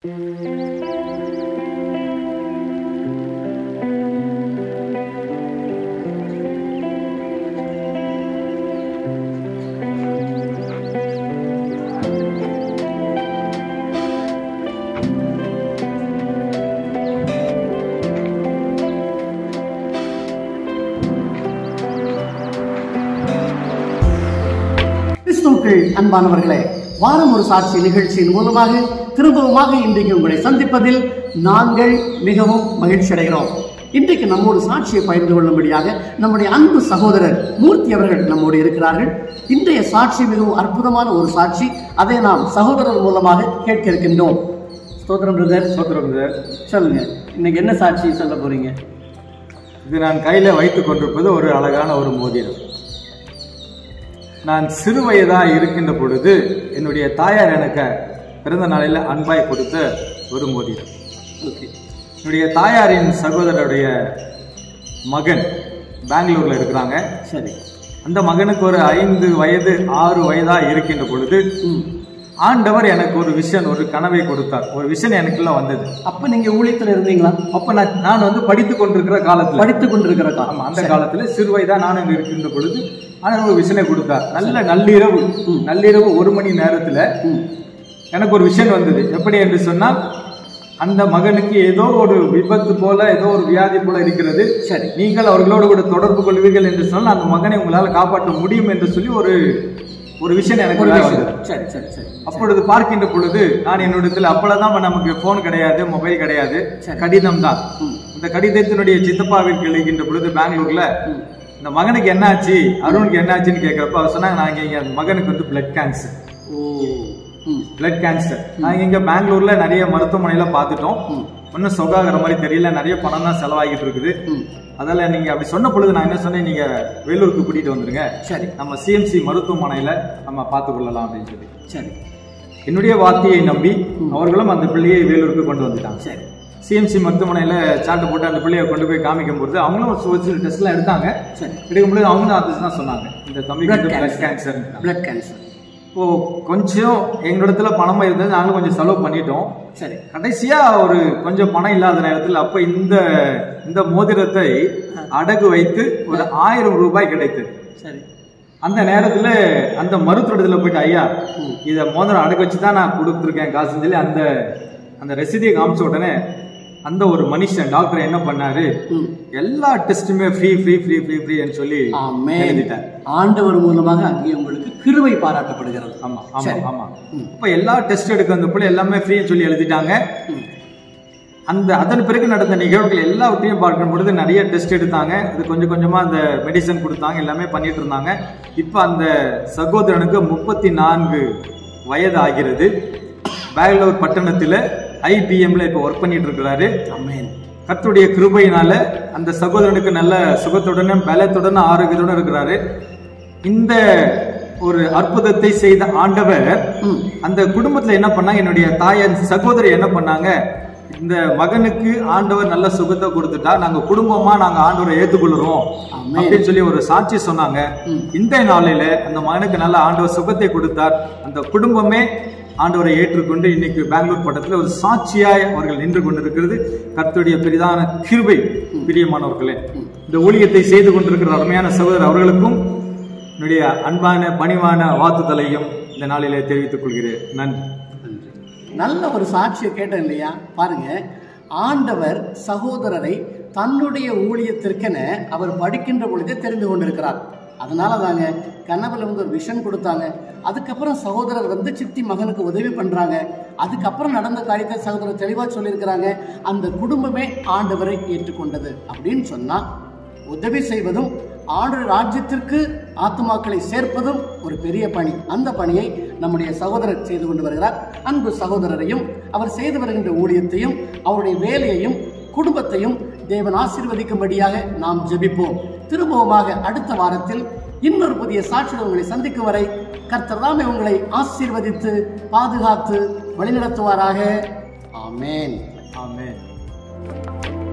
கிறிஸ்துவுக்குள் அன்பானவர்களே வாரம் ஒரு சாட்சி நிகழ்ச்சியின் மூலமாக திரும்பவுமாக இன்றைக்கு உங்களை சந்திப்பதில் நாங்கள் மிகவும் மகிழ்ச்சி அடைகிறோம் இன்றைக்கு நம்மோடு சாட்சியை பகிர்ந்து கொள்ளும்படியாக நம்முடைய அன்பு சகோதரர் மூர்த்தி அவர்கள் நம்மோடு இருக்கிறார்கள் இன்றைய சாட்சி மிகவும் அற்புதமான ஒரு சாட்சி அதை நாம் சகோதரர் மூலமாக கேட்க இருக்கின்றோம் ஸ்தோத்திரம் பிரதர் சோத்திரம் சார் சொல்லுங்க இன்னைக்கு என்ன சாட்சி சொல்ல போறீங்க இது நான் கையில் வைத்துக் கொண்டிருப்பது ஒரு அழகான ஒரு மோதிரம் நான் சிறு வயதாக இருக்கின்ற பொழுது என்னுடைய தாயார் எனக்கு பிறந்த நாளில் அன்பாய் கொடுத்த ஒரு மோதிரம் ஓகே என்னுடைய தாயாரின் சகோதரருடைய மகன் பெங்களூர்ல இருக்கிறாங்க சரி அந்த மகனுக்கு ஒரு ஐந்து வயது ஆறு வயதா இருக்கின்ற பொழுது ம் ஆண்டவர் எனக்கு ஒரு விஷன் ஒரு கனவை கொடுத்தார் ஒரு விஷன் எனக்குள்ள வந்தது அப்ப நீங்க ஊழியத்துல இருந்தீங்களா அப்ப நான் நான் வந்து படித்துக் கொண்டிருக்கிற காலத்துல படித்துக் கொண்டிருக்கிற காலம் ஆமா அந்த காலத்துல சிறு வயதா நான் அங்க இருக்கின்ற பொழுது ஆனால் ஒரு விஷனை கொடுத்தார் நல்ல நள்ளிரவு நள்ளிரவு ஒரு மணி நேரத்துல ம் எனக்கு ஒரு விஷயம் வந்தது எப்படி என்று சொன்னால் அந்த மகனுக்கு ஏதோ ஒரு விபத்து போல ஏதோ ஒரு வியாதி போல இருக்கிறது சரி நீங்கள் அவர்களோடு கூட தொடர்பு கொள்வீர்கள் என்று சொன்னால் அந்த மகனை உங்களால் காப்பாற்ற முடியும் என்று சொல்லி ஒரு ஒரு விஷயம் எனக்கு ஒரு உள்ளே விஷயம். வந்தது. சரி சரி சரி அப்பொழுது பார்க்கின்ற பொழுது நான் என்னிடத்தில் அப்பொழுதுதான் நமக்கு போன் கிடையாது மொபைல் கிடையாது சரி. கடிதம் தான் ம். இந்த கடிதத்தினுடைய சித்தப்பாவிற்கு எழுகின்ற பொழுது பெங்களூர்ல ம். இந்த மகனுக்கு என்னாச்சு அருணுக்கு என்னாச்சுன்னு கேட்கிறப்ப அவர் சொன்னாங்க நாங்க இங்க மகனுக்கு வந்து பிளட் கேன்சர் ஓ ம் பிளட் கேன்சர் நாங்க இங்க பெங்களூர்ல நிறைய மருத்துவமனையில பார்த்துட்டோம் ம். ஒன்றும் சொகாகிற மாதிரி தெரியல நிறைய பணம் தான் செலவாகிட்டு இருக்குது ம் அதால நீங்க அப்படி சொன்ன பொழுது நான் என்ன சொன்னேன் நீங்க வேலூருக்கு கூட்டிட்டு வந்துருங்க சரி நம்ம சிஎம்சி மருத்துவமனையில நம்ம பார்த்துக் கொள்ளலாம் அப்படின்னு சொல்லி சரி என்னுடைய வார்த்தையை நம்பி அவர்களும் அந்த பிள்ளையை வேலூருக்கு கொண்டு வந்துட்டாங்க சரி சிஎம்சி மருத்துவமனையில சாட்டு போட்டு அந்த பிள்ளையை கொண்டு போய் காமிக்கும் போது அவங்களும் ஒரு சில டெஸ்ட்லாம் எடுத்தாங்க சரி எடுக்கும்போது அவங்களும் அது தான் சொன்னாங்க இந்த தம்பிக்கு Blood வந்து blood cancer. Cancer blood cancer இப்போ கொஞ்சம் எங்களிடத்துல பணம் இருந்தது நாங்களும் கொஞ்சம் செலவு பண்ணிட்டோம் சரி கடைசியா ஒரு கொஞ்சம் பணம் இல்லாத நேரத்தில் அப்ப இந்த இந்த மோதிரத்தை அடகு வைத்து ஒரு ஆயிரம் ரூபாய் கிடைத்தது சரி அந்த நேரத்துல அந்த மருத்துவத்துல போயிட்டு ஐயா ம். இத மோதிரம் அடகு வச்சு தான் நான் கொடுத்துருக்கேன் காசுன்னு சொல்லி அந்த அந்த ரசீதியை காமிச்ச உடனே அந்த ஒரு மனுஷன் டாக்டர் என்ன பண்ணாரு ம் எல்லா டெஸ்ட்டுமே ஃப்ரீ ஃப்ரீ ஃப்ரீ ஃப்ரீ ஃப்ரீன்னு சொல்லி ஆமென் எழுதிட்டார் ஆண்டவர் மூலமாக அங்கே உங்களுக்கு கிருபை பாராட்டப்படுகிறது ஆமா ஆமா சரி. ஆமா ம். அப்ப எல்லா டெஸ்ட் எடுக்க அந்த பிள்ளை எல்லாமே ஃப்ரீன்னு சொல்லி எழுதிட்டாங்க ம் அந்த அதன் பிறகு நடந்த நிகழ்வுகள் எல்லாவற்றையும் பார்க்கும் பொழுது நிறைய டெஸ்ட் எடுத்தாங்க அது கொஞ்சம் கொஞ்சமா அந்த மெடிசன் கொடுத்தாங்க எல்லாமே பண்ணிட்டு இருந்தாங்க இப்போ அந்த சகோதரனுக்கு முப்பத்தி நான்கு வயது ஆகிறது பெங்களூர் பட்டணத்தில் ஐபிஎம்ல இப்போ ஒர்க் பண்ணிட்டு இருக்கிறாரு ஆமென் கர்த்தருடைய கிருபையினால அந்த சகோதரனுக்கு நல்ல சுகத்துடனும் பலத்துடனும் ஆரோக்கியத்துடன் இருக்கிறாரு இந்த ஒரு அற்புதத்தை செய்த ஆண்டவர் ம் அந்த குடும்பத்துல என்ன பண்ணாங்க என்னுடைய தாயார் சகோதரி என்ன பண்ணாங்க இந்த மகனுக்கு ஆண்டவர் நல்ல சுகத்தை கொடுத்துட்டா நாங்க குடும்பமா நாங்க ஆண்டவரை ஏத்துக்கொள்ளுறோம் ஆமென். அப்படின்னு சொல்லி ஒரு சாட்சி சொன்னாங்க ம். இந்த நாளில அந்த மகனுக்கு நல்ல ஆண்டவர் சுகத்தை கொடுத்தார் அந்த குடும்பமே ஆண்டவரை ஏற்றுக்கொண்டு இன்னைக்கு பெங்களூர் பட்டத்தில் ஒரு சாட்சியாய் அவர்கள் நின்று கொண்டிருக்கிறது கர்த்தருடைய பெரிதான கிருபை பிரியமானவர்களே இந்த ஊழியத்தை செய்து கொண்டிருக்கிற அருமையான சகோதரர் அவர்களுக்கும் என்னுடைய அன்பான பணிவான வாழ்த்துதலையும் இந்த நாளிலே தெரிவித்துக் கொள்கிறேன் நன்றி நல்ல ஒரு சாட்சியை கேட்டேன் இல்லையா பாருங்க ஆண்டவர் சகோதரரை தன்னுடைய ஊழியத்திற்கென அவர் படிக்கின்ற பொழுதே தெரிந்து கொண்டிருக்கிறார் அதனால தாங்க கனவுல வந்து ஒரு விஷன் கொடுத்தாங்க அதுக்கப்புறம் சகோதரர் வந்து சித்தி மகனுக்கு உதவி பண்றாங்க அதுக்கப்புறம் நடந்த காரியத்தை சகோதரர் தெளிவா சொல்லியிருக்கிறாங்க அந்த குடும்பமே ஆண்டவரை ஏற்றுக்கொண்டது அப்படின்னு சொன்னா உதவி செய்வதும் ஆண்டவர் ராஜ்யத்திற்கு ஆத்துமாக்களை சேர்ப்பதும் ஒரு பெரிய பணி அந்த பணியை நம்முடைய சகோதரர் செய்து கொண்டு வருகிறார் அன்பு சகோதரரையும் அவர் செய்து வருகின்ற ஊழியத்தையும் அவருடைய வேலையையும் குடும்பத்தையும் தேவன் ஆசீர்வதிக்கும்படியாக நாம் ஜெபிப்போம் திரும்பவுமாக அடுத்த வாரத்தில் இன்னொரு புதிய சாட்சிகள் உங்களை சந்திக்கும் வரை கர்த்தர் தாமே உங்களை ஆசீர்வதித்து பாதுகாத்து வழிநடத்துவாராக ஆமென் ஆமென்